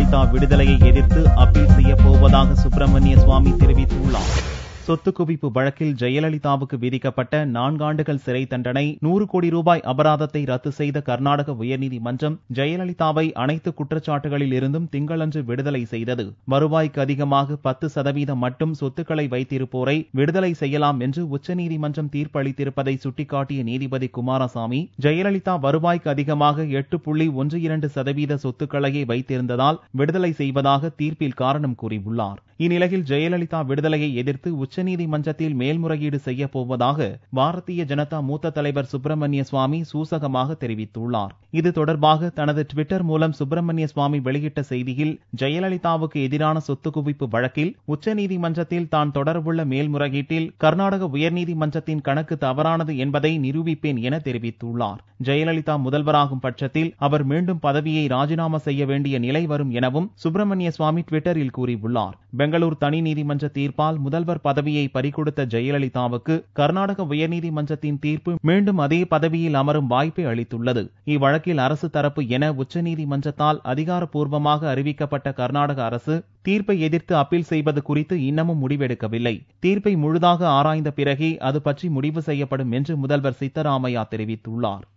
ஜெயலலிதா விடுதலையை எதிர்த்து அப்பீல் செய்யப் போவதாக சுப்பிரமணிய சுவாமி தெரிவித்துள்ளார் சொத்து குவிப்பு வழக்கில் ஜெயலலிதாவுக்கு விதிக்கப்பட்ட நான்காண்டுகள் சிறை தண்டனை நூறு கோடி ரூபாய் அபராதத்தை ரத்து செய்த கர்நாடக உயர்நீதிமன்றம் ஜெயலலிதாவை அனைத்து குற்றச்சாட்டுகளில் இருந்தும் திங்களன்று விடுதலை செய்தது வருவாய்க்கு அதிகமாக பத்து சதவீதம் மட்டும் சொத்துக்களை வைத்திருப்போரை விடுதலை செய்யலாம் என்று உச்சநீதிமன்றம் தீர்ப்பளித்திருப்பதை சுட்டிக்காட்டிய நீதிபதி குமாரசாமி ஜெயலலிதா வருவாய்க்கு அதிகமாக எட்டு புள்ளி ஒன்று இரண்டு சதவீத சொத்துக்களையே வைத்திருந்ததால் விடுதலை செய்வதாக தீர்ப்பில் காரணம் கூறியுள்ளார் இந்நிலையில் ஜெயலலிதா விடுதலையை எதிர்த்து உச்சநீதிமன்றத்தில் மேல்முறையீடு செய்யப் போவதாக பாரதிய ஜனதா மூத்த தலைவர் சுப்பிரமணிய சுவாமி சூசகமாக தெரிவித்துள்ளார் இது தொடர்பாக தனது ட்விட்டர் மூலம் சுப்பிரமணிய சுவாமி வெளியிட்ட செய்தியில் ஜெயலலிதாவுக்கு எதிரான சொத்து குவிப்பு வழக்கில் உச்சநீதிமன்றத்தில் தான் தொடரவுள்ள மேல்முறையீட்டில் கர்நாடக உயர்நீதிமன்றத்தின் கணக்கு தவறானது என்பதை நிரூபிப்பேன் என தெரிவித்துள்ளார் ஜெயலலிதா முதல்வராகும் பட்சத்தில் அவர் மீண்டும் பதவியை ராஜினாமா செய்ய வேண்டிய நிலை வரும் எனவும் சுப்பிரமணிய சுவாமி ட்விட்டரில் கூறியுள்ளார் பெங்களூர் தனி நீதிமன்ற தீர்ப்பால் முதல்வர் பதவியை பறிகொடுத்த ஜெயலலிதாவுக்கு கர்நாடக உயர்நீதிமன்றத்தின் தீர்ப்பு மீண்டும் அதே பதவியில் அமரும் வாய்ப்பை அளித்துள்ளது இவ்வழக்கில் அரசு தரப்பு என உச்சநீதிமன்றத்தால் அதிகாரப்பூர்வமாக அறிவிக்கப்பட்ட கர்நாடக அரசு தீர்ப்பை எதிர்த்து அப்பீல் செய்வது குறித்து இன்னமும் முடிவெடுக்கவில்லை தீர்ப்பை முழுதாக ஆராய்ந்த பிறகே அது பற்றி முடிவு செய்யப்படும் என்று முதல்வர் சித்தராமையா தெரிவித்துள்ளார்